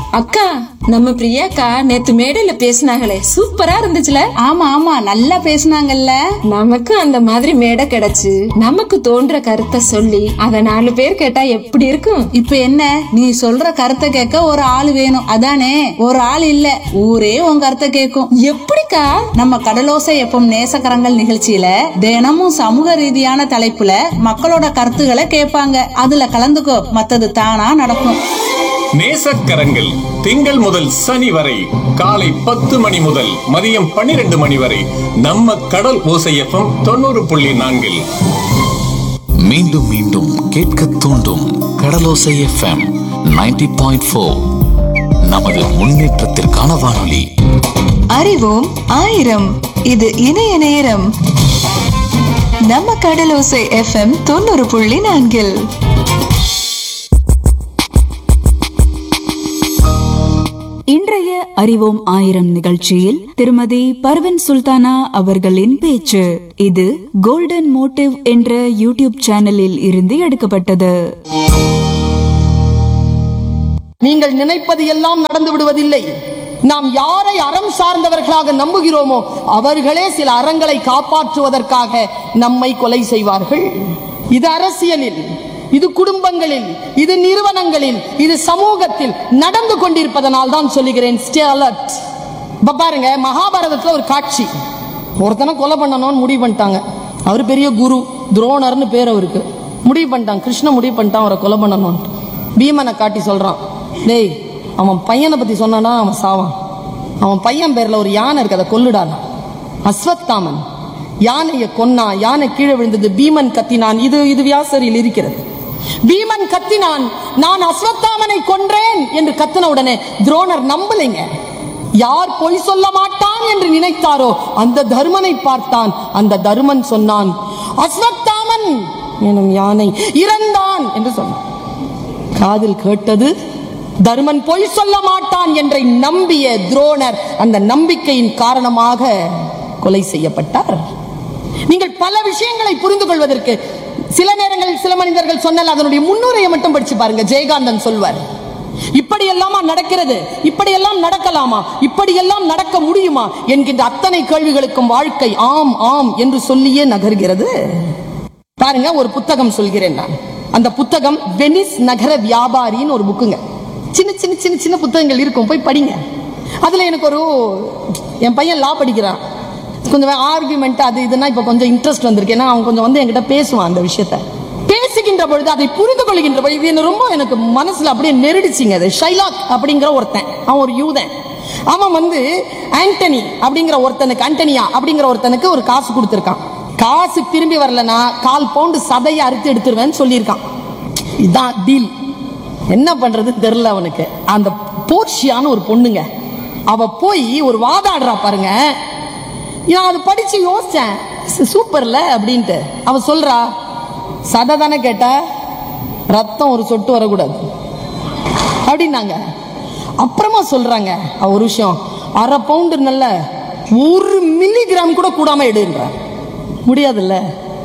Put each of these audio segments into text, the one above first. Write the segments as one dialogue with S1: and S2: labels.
S1: அக்கா நம்ம பிரியாக்கா நேத்து மேடையில பேசினாங்களே சூப்பரா இருந்துச்சுல
S2: ஆமா ஆமா நல்லா பேசுனாங்கல்ல
S1: நமக்கு அந்த மாதிரி மேடை கிடைச்சு நமக்கு தோன்ற கருத்தை சொல்லி அத நாலு பேர் கேட்டா எப்படி இருக்கும்
S2: இப்ப என்ன நீ சொல்ற கருத்தை கேட்க ஒரு ஆள் வேணும் அதானே ஒரு ஆள் இல்ல ஊரே உன் கருத்தை கேட்கும்
S1: எப்படிக்கா
S2: நம்ம கடலோசை எப்பம் நேசக்கரங்கள் நிகழ்ச்சியில தினமும் சமூக ரீதியான தலைப்புல மக்களோட கருத்துக்களை கேட்பாங்க அதுல கலந்துக்கோ மத்தது தானா நடக்கும்
S3: நேசக்கரங்கள் திங்கள் முதல் சனி வரை காலை பத்து மணி முதல் மதியம் பன்னிரண்டு மணி வரை நம்ம கடல் ஓசையப்பம் தொண்ணூறு புள்ளி நான்கில்
S4: மீண்டும் மீண்டும் கேட்க தூண்டும் கடலோசை எஃப்எம் 90.4 பாயிண்ட் ஃபோர் நமது முன்னேற்றத்திற்கான வானொலி
S5: அறிவோம் ஆயிரம் இது இணைய நேரம் நம்ம கடலோசை எஃப்எம் தொண்ணூறு புள்ளி நான்கில்
S6: இன்றைய அறிவோம் ஆயிரம் நிகழ்ச்சியில் திருமதி பர்வின் சுல்தானா அவர்களின் பேச்சு இது கோல்டன் மோட்டிவ் என்ற யூடியூப் சேனலில் இருந்து எடுக்கப்பட்டது
S7: நீங்கள் நினைப்பது எல்லாம் நடந்து விடுவதில்லை நாம் யாரை அறம் சார்ந்தவர்களாக நம்புகிறோமோ அவர்களே சில அறங்களை காப்பாற்றுவதற்காக நம்மை கொலை செய்வார்கள் இது அரசியலில் இது குடும்பங்களில் இது நிறுவனங்களில் இது சமூகத்தில் நடந்து கொண்டிருப்பதனால் தான் சொல்லுகிறேன் ஸ்டே அலர்ட் இப்ப பாருங்க மகாபாரதத்துல ஒரு காட்சி ஒருத்தனை கொலை பண்ணணும்னு முடிவு பண்ணிட்டாங்க அவர் பெரிய குரு துரோணர்னு பேர் அவருக்கு முடிவு பண்ணிட்டான் கிருஷ்ண முடிவு பண்ணிட்டான் அவரை கொலை பண்ணணும்னு பீமனை காட்டி சொல்றான் டேய் அவன் பையனை பத்தி சொன்னானா அவன் சாவான் அவன் பையன் பேர்ல ஒரு யானை இருக்கு அதை கொல்லுடான் அஸ்வத்தாமன் யானையை கொன்னா யானை கீழே விழுந்தது பீமன் கத்தினான் இது இது வியாசரில் இருக்கிறது பீமன் கத்தினான் நான் அஸ்வத்தாமனை கொன்றேன் என்று கத்தின உடனே துரோணர் நம்பலைங்க யார் பொய் சொல்ல மாட்டான் என்று நினைத்தாரோ அந்த தர்மனை பார்த்தான் அந்த தர்மன் சொன்னான் அஸ்வத்தாமன் எனும் யானை இறந்தான் என்று சொன்னான் காதில் கேட்டது தர்மன் பொய் சொல்ல மாட்டான் என்றை நம்பிய துரோணர் அந்த நம்பிக்கையின் காரணமாக கொலை செய்யப்பட்டார் நீங்கள் பல விஷயங்களை புரிந்து கொள்வதற்கு சில நேரங்களில் சில மனிதர்கள் சொன்னால் அதனுடைய முன்னுரையை மட்டும் படிச்சு பாருங்க ஜெயகாந்தன் சொல்வார் இப்படி எல்லாமா நடக்கிறது இப்படி எல்லாம் நடக்கலாமா இப்படி எல்லாம் நடக்க முடியுமா என்கின்ற அத்தனை கேள்விகளுக்கும் வாழ்க்கை ஆம் ஆம் என்று சொல்லியே நகர்கிறது பாருங்க ஒரு புத்தகம் சொல்கிறேன் நான் அந்த புத்தகம் வெனிஸ் நகர வியாபாரின்னு ஒரு புக்குங்க சின்ன சின்ன சின்ன சின்ன புத்தகங்கள் இருக்கும் போய் படிங்க அதுல எனக்கு ஒரு என் பையன் லா படிக்கிறான் கொஞ்சம் ஆர்குமெண்ட் அது இதுனா இப்போ கொஞ்சம் இன்ட்ரெஸ்ட் வந்திருக்கு ஏன்னா அவன் கொஞ்சம் வந்து என்கிட்ட பேசுவான் அந்த விஷயத்த பேசுகின்ற பொழுது அதை புரிந்து கொள்கின்ற பொழுது இது எனக்கு ரொம்ப எனக்கு மனசுல அப்படியே நெருடிச்சிங்க அது ஷைலாக் அப்படிங்கிற ஒருத்தன் அவன் ஒரு யூதன் அவன் வந்து ஆண்டனி அப்படிங்கிற ஒருத்தனுக்கு ஆண்டனியா அப்படிங்கிற ஒருத்தனுக்கு ஒரு காசு கொடுத்துருக்கான் காசு திரும்பி வரலனா கால் பவுண்டு சதையை அறுத்து எடுத்துருவேன்னு சொல்லியிருக்கான் இதான் டீல் என்ன பண்றது தெரியல அவனுக்கு அந்த போர்ஷியான்னு ஒரு பொண்ணுங்க அவ போய் ஒரு வாதாடுறா பாருங்க நான் அது படிச்சு யோசிச்சேன் சு- சூப்பர்ல அப்படின்ட்டு அவ சொல்றா சதை தானே கேட்ட ரத்தம் ஒரு சொட்டு வரக்கூடாது அப்படின்னாங்க அப்புறமா சொல்றாங்க அவ ஒரு விஷயம் அரை பவுண்டு நல்ல ஒரு மில்லிகிராம் கூட கூடாம எடுன்ற முடியாதுல்ல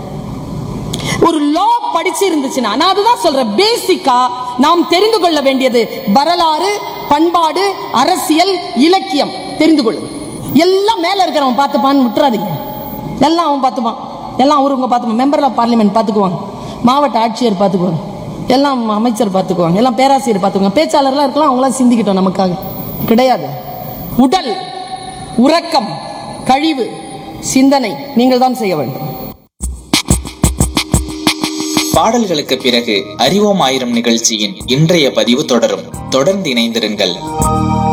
S7: ஒரு லா படிச்சு இருந்துச்சுன்னா நான் அதுதான் சொல்றேன் பேசிக்கா நாம் தெரிந்து கொள்ள வேண்டியது வரலாறு பண்பாடு அரசியல் இலக்கியம் தெரிந்து கொள்ளும் எல்லாம் மேல இருக்கிறவன் பார்த்துப்பான்னு விட்டுறாதீங்க எல்லாம் அவன் பார்த்துப்பான் எல்லாம் அவருங்க பார்த்துப்பான் மெம்பர் ஆஃப் பார்லிமெண்ட் பார்த்துக்குவாங்க மாவட்ட ஆட்சியர் பார்த்துக்குவாங்க எல்லாம் அமைச்சர் பார்த்துக்குவாங்க எல்லாம் பேராசிரியர் பார்த்துக்குவாங்க பேச்சாளர்லாம் இருக்கலாம் அவங்களாம் சிந்திக்கிட்டோம் நமக்காக கிடையாது உடல் உறக்கம் கழிவு சிந்தனை நீங்கள் தான் செய்ய வேண்டும்
S8: பாடல்களுக்கு பிறகு அறிவோம் ஆயிரம் நிகழ்ச்சியின் இன்றைய பதிவு தொடரும் தொடர்ந்து இணைந்திருங்கள்